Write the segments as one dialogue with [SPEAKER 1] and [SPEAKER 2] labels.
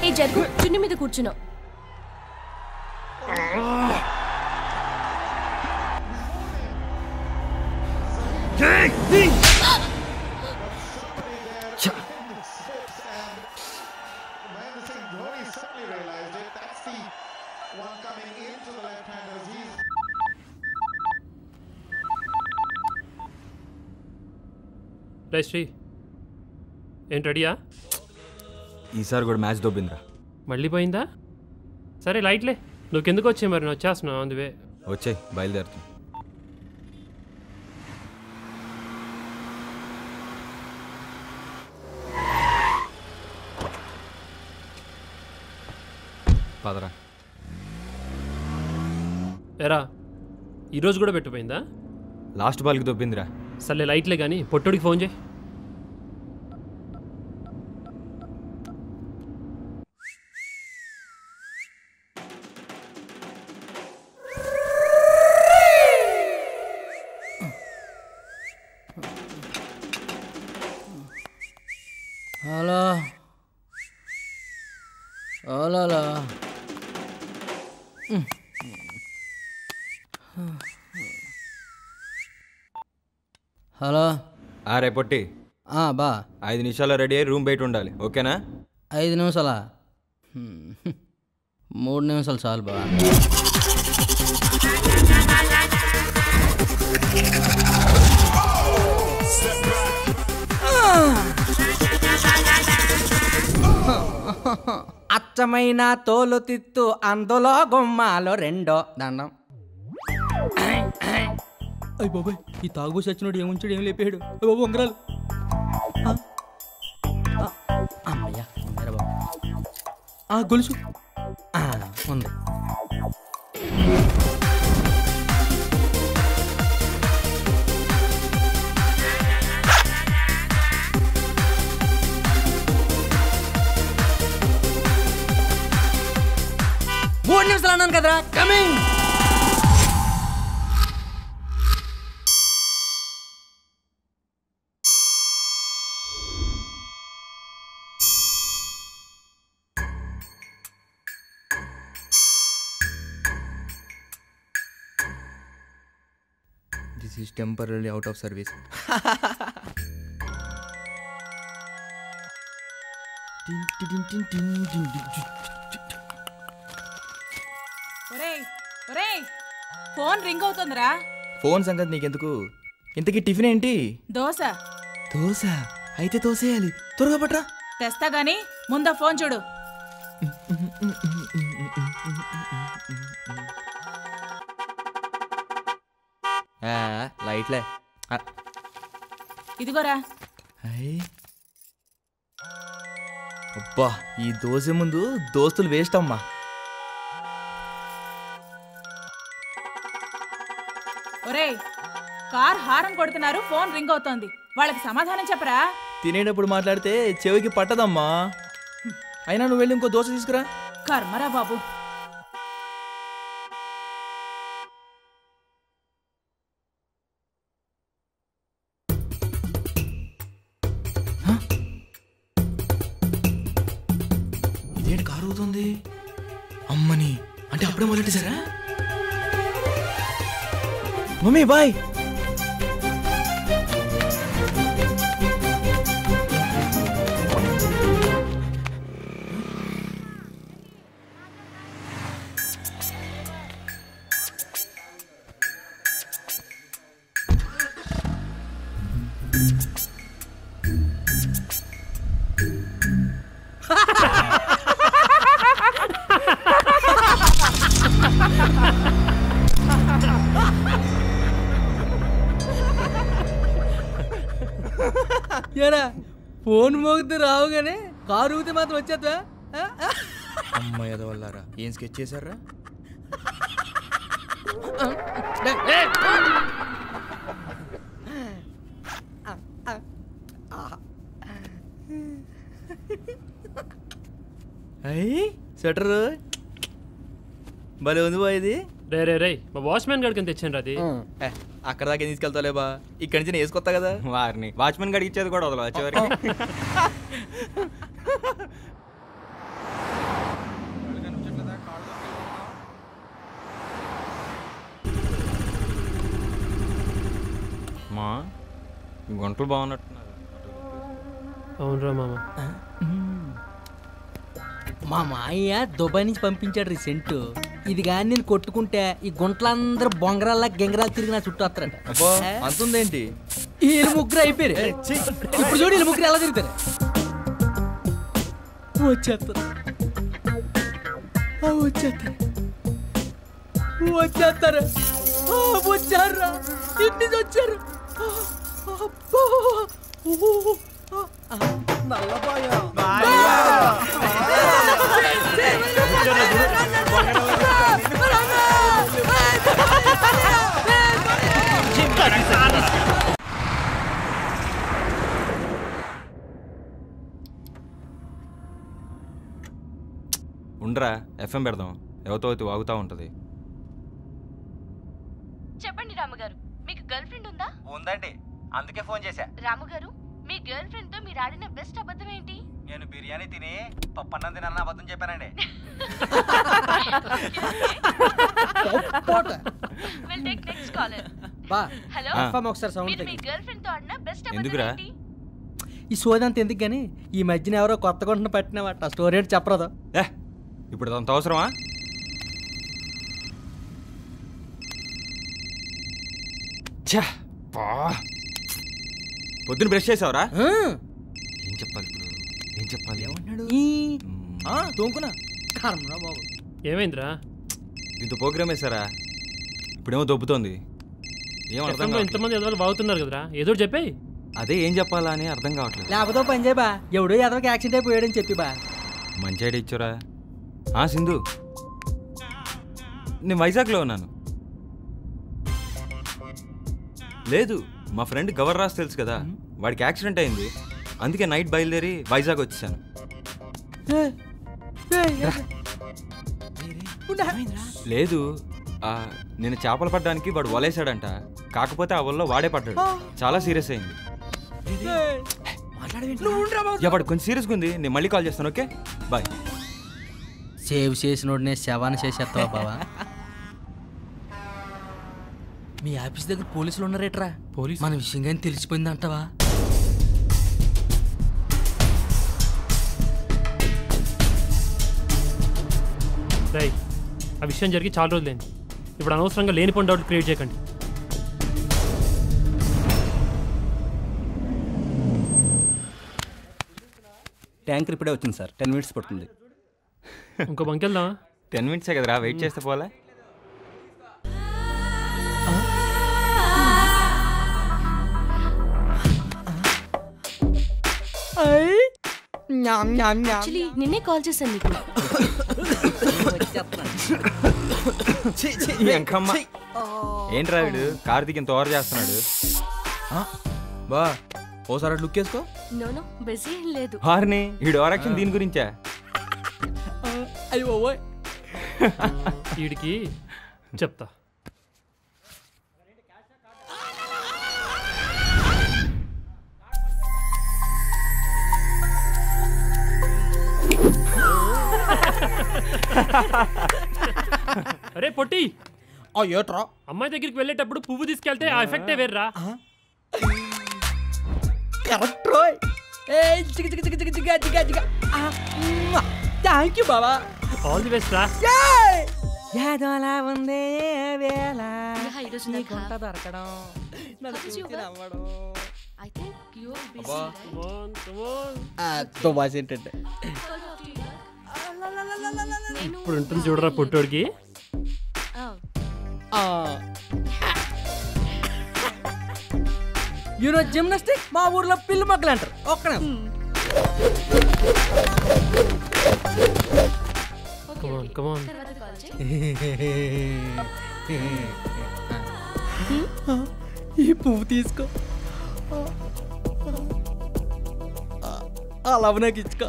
[SPEAKER 1] ఏ జరుగు చున్ని మీద కూర్చున్నావు
[SPEAKER 2] రే శ్రీ ఏంటి రెడీయా
[SPEAKER 3] ఈసారి కూడా మ్యాచ్ దొబ్బిందిరా
[SPEAKER 2] మళ్ళీ పోయిందా సరే లైట్లే నువ్వు కిందకు వచ్చే మరి నేను వచ్చేస్తున్నావు అందువే
[SPEAKER 3] వచ్చే బయలుదేరుతాం పదరా
[SPEAKER 2] ఎరా ఈరోజు కూడా పెట్టిపోయిందా
[SPEAKER 3] లాస్ట్ బాల్కి దొబ్బిందిరా
[SPEAKER 2] సర్లే లైట్లే కానీ పొట్టుడికి ఫోన్ చేయి
[SPEAKER 4] హలో హలో హలో
[SPEAKER 3] ఆ రేపొట్టి
[SPEAKER 4] ఆ, బా
[SPEAKER 3] ఐదు నిమిషాల్లో రెడీ అయ్యి రూమ్ బయట ఉండాలి ఓకేనా
[SPEAKER 4] ఐదు నిమిషాలా హ్మ్. మూడు నిమిషాలు చాలు బా అచ్చమైన తోలు తిత్తు అందులో గుమ్మాలో రెండో దండం అయ్యి బాబాయ్ ఈ తాగుబోసి వచ్చినోడు ఏముంచాడు ఏం లేపాడు అయ్య బాబు ఉంగరాలు ఆ. ఆ, అమ్మయ్యా ఉందిరా బాబు ఆ గొలుసు ఆ, ఉంది మూడు నిమిషాలు అన్నాను కదరా coming
[SPEAKER 5] this is temporary out of service
[SPEAKER 6] ఒరేయ్ ఒరేయ్ ఫోన్ రింగ్ అవుతుందిరా
[SPEAKER 5] ఫోన్ సంగతి నీకెందుకు ఇంతకీ టిఫిన్ ఏంటి
[SPEAKER 6] దోశ
[SPEAKER 5] దోశ అయితే దోశేయాలి త్వరగా పట్రా
[SPEAKER 6] తెస్తా గాని ముందా ఫోన్ చూడు
[SPEAKER 5] ఆ, లైట్లే ఆ,
[SPEAKER 6] ఇదిగోరా
[SPEAKER 5] అయ్. అబ్బా ఈ దోశ ముందు దోస్తులు వేస్ట్ అమ్మా
[SPEAKER 6] ఒరేయ్ కార్ హారన్ కొడుతున్నారు ఫోన్ రింగ్ అవుతోంది వాళ్ళకి సమాధానం చెప్పరా
[SPEAKER 5] తినేటప్పుడు మాట్లాడితే చెవికి పట్టదమ్మా అయినా నువ్వు వెళ్ళి ఇంకో దోశ తీసుకురా
[SPEAKER 6] కర్మరా బాబు
[SPEAKER 5] ఇదేంటి కారు అవుతుంది అమ్మని అంటే అప్పుడే మొదలెట్టేశారా మమ్మీ బాయ్
[SPEAKER 4] ఏరా ఫోన్ మోగితే రావు కానీ కారు ఊగితే మాత్రం వచ్చేద్దా
[SPEAKER 5] అమ్మ ఎదవల్లారా ఏం స్కెచ్ చేశారా అయ్యి స్వెటర్ భలే ఉంది బా ఇది
[SPEAKER 2] రే రే రే మా వాచ్మెన్ గడికి తెచ్చాను అది
[SPEAKER 5] ఏ, అక్కడ దాకా తీసుకెళ్తాలేబా ఇక్కడి నుంచి నేను వేసుకొస్తా కదా
[SPEAKER 3] వారిని వాచ్మెన్ గడికి ఇచ్చేది కూడా వదలవా చివరికి గుంటలు బాగున్నట్టున్నారు
[SPEAKER 2] అవునరా మామ
[SPEAKER 4] మా మాయ దుబాయ్ నుంచి పంపించాడు రీసెంట్ ఇది కానీ నేను కొట్టుకుంటే ఈ గుంటలందరూ బొంగరాల్లా గెంగరాలు తిరిగి నా చుట్టూ వస్తారట
[SPEAKER 5] అబ్బో అంతుందేంటి
[SPEAKER 4] వీళ్ళు ముగ్గురు అయిపోయారు ఇప్పుడు చూడు వీళ్ళు ముగ్గురు ఎలా తిరుగుతారు వచ్చేస్తారు ఆ, వచ్చేస్తారు వచ్చేస్తారు ఆ, వచ్చారురా ఇంటి నుంచి వచ్చారు ఆ, అబ్బో. ఓ, ఆ, ఆ, నల్లబాయ.
[SPEAKER 3] ఉండరా ఎఫ్ఎం పెడదాం ఎవతో అయితే వాగుతూ ఉంటుంది
[SPEAKER 1] చెప్పండి రాముగారు మీకు గర్ల్ ఫ్రెండ్ ఉందా
[SPEAKER 7] ఉందండి అందుకే ఫోన్ చేశా
[SPEAKER 1] రాముగారు మీ గర్ల్ ఫ్రెండ్ తో మీరు ఆడిన బెస్ట్ అబద్ధం ఏంటి
[SPEAKER 7] నేను బిర్యానీ తిని పప్పన్నం తినన్న అబద్ధం చెప్పానండి
[SPEAKER 1] విల్ టేక్ నెక్స్ట్ కాలర్
[SPEAKER 4] బా
[SPEAKER 1] హలో
[SPEAKER 3] ఆ.
[SPEAKER 4] అఫ్ఫామ్ ఒకసారి సౌండ్
[SPEAKER 1] మీరు మీ గర్ల్ ఫ్రెండ్ తో ఆడిన బెస్ట్ అబద్ధం
[SPEAKER 3] ఎందుకురా?
[SPEAKER 1] ఏంటి
[SPEAKER 4] ఈ సోదంత ఎందుకు కానీ ఈ మధ్యన ఎవరో కొత్త కొంటున్న పట్టినవాట స్టోరీ ఏంటి చెప్పరాదు
[SPEAKER 3] ఏ ఇప్పుడు అంత అవసరమా ఛా, పా. పొద్దున్న బ్రష్ చేసావురా ఏం చెప్పాలి ఇప్పుడు ఏం చెప్పాలి మ్మ్.
[SPEAKER 5] ఆ, తోముకున్నా
[SPEAKER 4] కర్మరా బాబు
[SPEAKER 2] ఏమైందిరా
[SPEAKER 3] దీంతో ప్రోగ్రామ్ వేసారా ఇప్పుడేమో దొబ్బుతోంది ఏం అర్థం
[SPEAKER 2] ఎఫ్ఎంలో
[SPEAKER 3] కావట్లేదు.
[SPEAKER 2] ఎంతమంది ఎదవలు బాగుతున్నారు కదరా ఏదో ఒకటి చెప్పేయ్
[SPEAKER 3] అదే ఏం చెప్పాలా అని అర్థం కావట్లేదు
[SPEAKER 4] లేకపోతే ఓ పని చేయబా ఎవడో ఎదవకి యాక్సిడెంట్ అయిపోయాడని చెప్పి బా
[SPEAKER 3] మంచి ఐడియా ఇచ్చారా ఆ సింధు నేను వైజాగ్లో ఉన్నాను లేదు మా ఫ్రెండ్ గవర్ రాస్ తెలుసు కదా వాడికి యాక్సిడెంట్ అయింది అందుకే నైట్ బయలుదేరి వైజాగ్ వచ్చేసాను లేదు ఆ, నేను చేపలు పడ్డానికి వాడు వలేసాడంట కాకపోతే ఆ వల్ల వాడే పడ్డాడు చాలా సీరియస్ అయింది యా, వాడు కొంచెం సీరియస్గా ఉంది నేను మళ్ళీ కాల్ చేస్తాను ఓకే బాయ్
[SPEAKER 4] సేవ్ చేసినోడినే శవాన్ని చేసేస్తావా బావా మీ ఆఫీస్ దగ్గర పోలీసులు ఉన్నారేట్రా
[SPEAKER 2] పోలీసు?
[SPEAKER 4] మన విషయం కానీ తెలిసిపోయింది అంటవా
[SPEAKER 2] రై ఆ విషయం జరిగి చాలా రోజులైంది ఇప్పుడు అనవసరంగా లేనిపోయిన డౌట్ క్రియేట్ చేయకండి
[SPEAKER 8] ట్యాంకర్ ఇప్పుడే వచ్చింది సార్ టెన్ మినిట్స్ పడుతుంది
[SPEAKER 2] ఇంకో బంకి వెళ్దామా
[SPEAKER 3] టెన్ మినిట్సే కదరా వెయిట్ చేస్తే పోలే
[SPEAKER 1] యాక్చువల్లీ నిన్నే కాల్ చేశాను నీకు
[SPEAKER 3] ఎంకమ్మ ఏంట్రా వీడు కార్ దిగి ఓవర్ చేస్తున్నాడు
[SPEAKER 5] ఆ, బా ఓసారి లుక్ వేసుకో
[SPEAKER 1] నో నో బిజీ ఏం లేదు
[SPEAKER 3] హార్ని వీడు ఓవర్ దీని గురించా
[SPEAKER 4] అయ్యో
[SPEAKER 2] వీడికి చెప్తా అరే పొట్టి
[SPEAKER 5] ఏట్రా
[SPEAKER 2] అమ్మాయి దగ్గరికి వెళ్ళేటప్పుడు పువ్వు తీసుకెళ్తే ఆ ఎఫెక్టే వేర్రా
[SPEAKER 4] కరెక్ట్రోయ్ ఏ చిక చిక చిక చిక చిక చిక చిక థ్యాంక్ యూ బాబా
[SPEAKER 2] ఆల్ ది బెస్ట్ రా
[SPEAKER 4] ఏదోలా ఉంది ఏ వేళ
[SPEAKER 1] యా, ఈరోజు నాకు
[SPEAKER 4] నీకుంట దొరకడం నన్ను
[SPEAKER 1] How's your
[SPEAKER 4] చూసి
[SPEAKER 1] work?
[SPEAKER 4] నవ్వడం
[SPEAKER 1] I think you are busy
[SPEAKER 5] అబ్బా.
[SPEAKER 2] Come on, come on.
[SPEAKER 4] తుబాస్ ఏంటంటే
[SPEAKER 1] నేను
[SPEAKER 2] ఇప్పుడు ఉంటుంది చూడరా పుట్టోడికి
[SPEAKER 4] యూనో జిమ్నాస్టిక్ మా ఊర్లో పిల్లి మొక్కలు అంటారు ఒక్కనే
[SPEAKER 2] Come on, come on.
[SPEAKER 1] తర్వాత కాల్ చేయి
[SPEAKER 4] ఈ పువ్వు తీసుకో ఆ లవ్ నాకు ఇచ్చుకో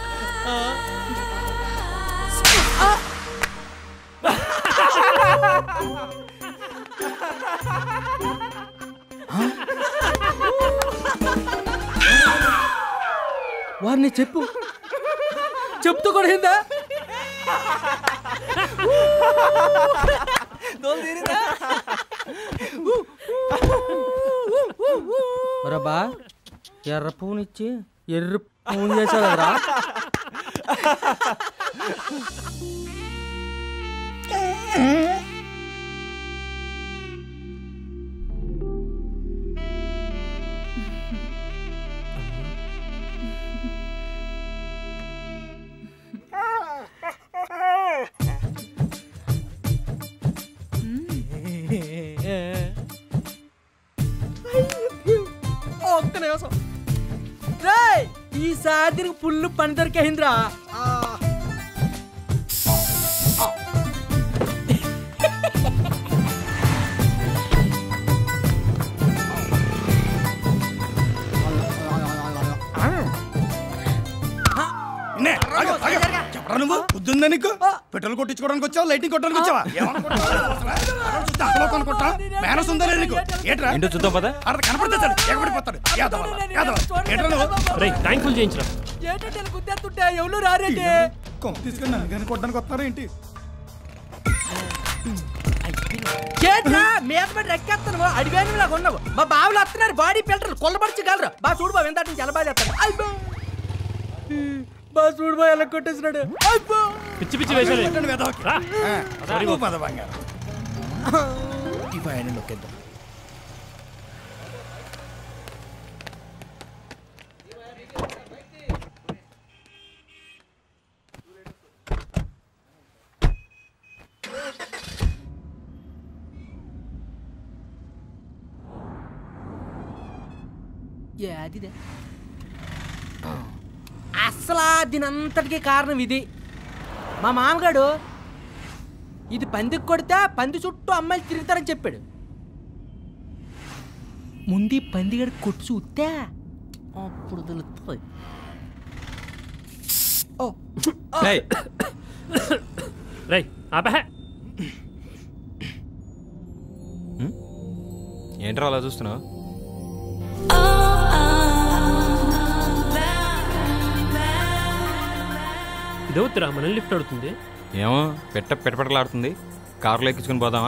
[SPEAKER 4] వారిని చెప్పు చెప్తూ కూడా ఏందా ఒరబ్బా ఎర్ర పువ్వునిచ్చి ఎర్ర పువ్వు చేసావు కదరా ఒక్క నిమిషం రేయ్ ఈసారి దీనికి పుల్లు పని దొరికేసిందిరా
[SPEAKER 9] చెప్పరా నువ్వు బుద్ధుందా నీకు పెట్రోల్ కొట్టించుకోవడానికి వచ్చావా లైటింగ్ కొట్టడానికి వచ్చావా ఏమనుకుంటున్నావు? అంతలో కొనుక్కుంటా మేనస్ ఉందా లేదు నీకు ఏట్రా
[SPEAKER 3] ఏంటో చూద్దాం పదా
[SPEAKER 9] అక్కడ కనపడతాడు ఎగబడిపోతాడు యాదవ యాదవ ఏట్రా నువ్వు
[SPEAKER 2] రే ట్యాంక్ ఫుల్ చేయించరా
[SPEAKER 4] ఏంటంటే గుద్దేస్తుంటే ఎవరు రారేంటి
[SPEAKER 9] కొమ్మ తీసుకుని నన్ను కానీ కొట్టడానికి వస్తారా ఏంటి
[SPEAKER 4] చేట్రా మీద మీద ఎక్కేస్తాను అడిగాను లాగా ఉన్నావు మా బావులు వస్తున్నారు బాడీ ఫిల్టర్ కొల్లబడిచగలరు బా చూడు బా ఎంత నుంచి ఎలా బాగా చేస్తాను అయ్యో బా చూడు బా ఎలా కొట్టేసినాడు అయ్యో
[SPEAKER 2] పిచ్చి పిచ్చి వేసాలే
[SPEAKER 9] కొట్టండి వెధవకి.
[SPEAKER 2] రా.
[SPEAKER 9] ఆ, నువ్వు పద బంగారం ఈ పైన నొక్కేద్దాం
[SPEAKER 4] అదిదే అసలు దీనంతటికి కారణం ఇది మా మామగాడు ఇది పందికి కొడితే పంది చుట్టూ అమ్మాయిలు తిరుగుతారని చెప్పాడు ముందు ఈ పందిగడి కొట్టు చూస్తే అప్పుడు తెలుస్తుంది ఓ
[SPEAKER 3] ఏయ్,
[SPEAKER 2] రే ఆపహే
[SPEAKER 3] ఏంట్రా అలా చూస్తున్నావు
[SPEAKER 2] ఇదవుతురా మనల్ని లిఫ్ట్ అడుగుతుంది
[SPEAKER 3] ఏమో పెట్ట పెట్టపెట్టలాడుతుంది కారులో ఎక్కించుకుని పోదామా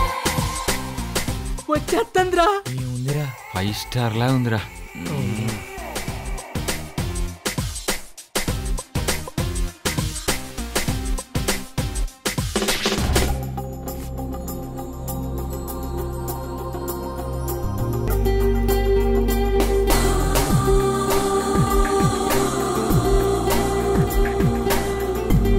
[SPEAKER 4] వచ్చేస్తందిరా
[SPEAKER 3] ఫైవ్ స్టార్ లా ఉందిరా